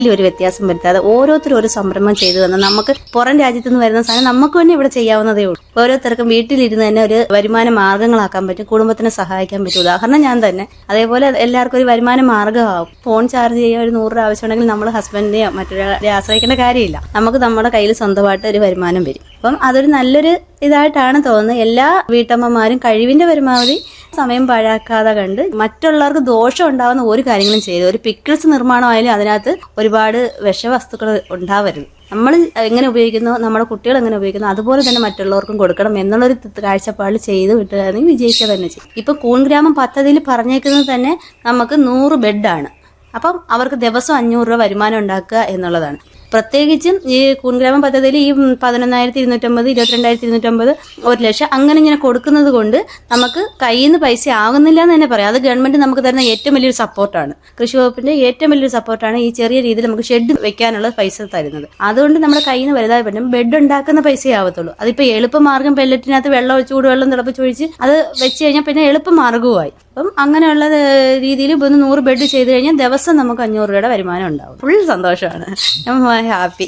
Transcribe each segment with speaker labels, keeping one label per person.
Speaker 1: ഒരു വ്യത്യാസം വരുത്താതെ ഓരോരുത്തരും ഒരു സംരംഭം ചെയ്തു വന്ന് നമുക്ക് പുറം രാജ്യത്ത് നിന്ന് വരുന്ന സാധനം നമുക്ക് തന്നെ ഇവിടെ ചെയ്യാവുന്നതേ ഉള്ളൂ ഓരോരുത്തർക്കും വീട്ടിലിരുന്ന് തന്നെ ഒരു വരുമാന മാർഗ്ഗങ്ങളാക്കാൻ പറ്റും കുടുംബത്തിനെ സഹായിക്കാൻ പറ്റും ഉദാഹരണം ഞാൻ തന്നെ അതേപോലെ എല്ലാവർക്കും ഒരു വരുമാന മാർഗ്ഗമാവും ഫോൺ ചാർജ് ചെയ്യാൻ ഒരു നൂറ് രൂപ ആവശ്യമുണ്ടെങ്കിൽ നമ്മൾ ഹസ്ബൻഡിനെയോ മറ്റൊരാളെ ആശ്രയിക്കേണ്ട കാര്യമില്ല നമുക്ക് നമ്മുടെ കയ്യിൽ സ്വന്തമായിട്ട് ഒരു വരുമാനം വരും അപ്പം അതൊരു നല്ലൊരു ഇതായിട്ടാണ് തോന്നുന്നത് എല്ലാ വീട്ടമ്മമാരും കഴിവിന്റെ പരമാവധി സമയം പാഴാക്കാതെ കണ്ട് മറ്റുള്ളവർക്ക് ദോഷം ഉണ്ടാവുന്ന ഒരു കാര്യങ്ങളും ചെയ്ത് ഒരു പിക്കിൾസ് നിർമ്മാണമായാലും അതിനകത്ത് ഒരുപാട് വിഷവസ്തുക്കൾ ഉണ്ടാവരുത് നമ്മൾ എങ്ങനെ ഉപയോഗിക്കുന്നോ നമ്മുടെ കുട്ടികൾ എങ്ങനെ ഉപയോഗിക്കുന്നോ അതുപോലെ തന്നെ മറ്റുള്ളവർക്കും കൊടുക്കണം എന്നുള്ളൊരു കാഴ്ചപ്പാടിൽ ചെയ്ത് വിട്ടുകയാണെങ്കിൽ വിജയിക്കുക തന്നെ ചെയ്യും ഇപ്പൊ കൂൺഗ്രാമം പദ്ധതിയിൽ പറഞ്ഞേക്കുന്നത് തന്നെ നമുക്ക് നൂറ് ബെഡാണ് അപ്പം അവർക്ക് ദിവസം അഞ്ഞൂറ് രൂപ വരുമാനം ഉണ്ടാക്കുക എന്നുള്ളതാണ് പ്രത്യേകിച്ചും ഈ കൂൺഗ്രാമം പദ്ധതിയിൽ ഈ പതിനൊന്നായിരത്തി ഇരുന്നൂറ്റമ്പത് ഇരുപത്തിരണ്ടായിരത്തി ഇരുന്നൂറ്റമ്പത് ഒരു ലക്ഷം അങ്ങനെ ഇങ്ങനെ കൊടുക്കുന്നത് കൊണ്ട് നമുക്ക് കയ്യിൽ നിന്ന് പൈസ ആകുന്നില്ല എന്ന് തന്നെ പറയാം അത് ഗവൺമെന്റ് നമുക്ക് തരുന്ന ഏറ്റവും വലിയൊരു സപ്പോർട്ടാണ് കൃഷി വകുപ്പിന്റെ ഏറ്റവും വലിയൊരു സപ്പോർട്ടാണ് ഈ ചെറിയ രീതിയിൽ നമുക്ക് ഷെഡ് വെക്കാനുള്ള പൈസ തരുന്നത് അതുകൊണ്ട് നമ്മുടെ കയ്യിൽ നിന്ന് വലുതായി പറ്റും ബെഡ് ഉണ്ടാക്കുന്ന പൈസയേ ആവത്തുള്ളൂ അതിപ്പോ എളുപ്പമാർഗം പെല്ലറ്റിനകത്ത് വെള്ളം ഒഴിച്ച് ചൂടുവെള്ളം തിളപ്പിച്ചൊഴിച്ച് അത് വെച്ച് കഴിഞ്ഞാൽ പിന്നെ എളുപ്പമാർഗവുമായി അപ്പം അങ്ങനെയുള്ള രീതിയിൽ ഇപ്പൊ നൂറ് ബെഡ് ചെയ്ത് കഴിഞ്ഞാൽ ദിവസം നമുക്ക് അഞ്ഞൂറ് രൂപയുടെ വരുമാനം ഉണ്ടാവും ഫുൾ സന്തോഷമാണ് ഞാൻ ഹാപ്പി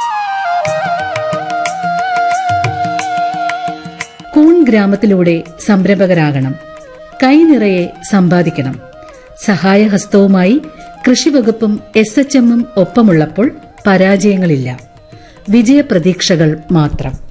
Speaker 2: കൂൺ ഗ്രാമത്തിലൂടെ സംരംഭകരാകണം കൈനിറയെ സമ്പാദിക്കണം സഹായഹസ്തവുമായി കൃഷിവകുപ്പും എസ് എച്ച് എമ്മും ഒപ്പമുള്ളപ്പോൾ പരാജയങ്ങളില്ല വിജയപ്രതീക്ഷകൾ മാത്രം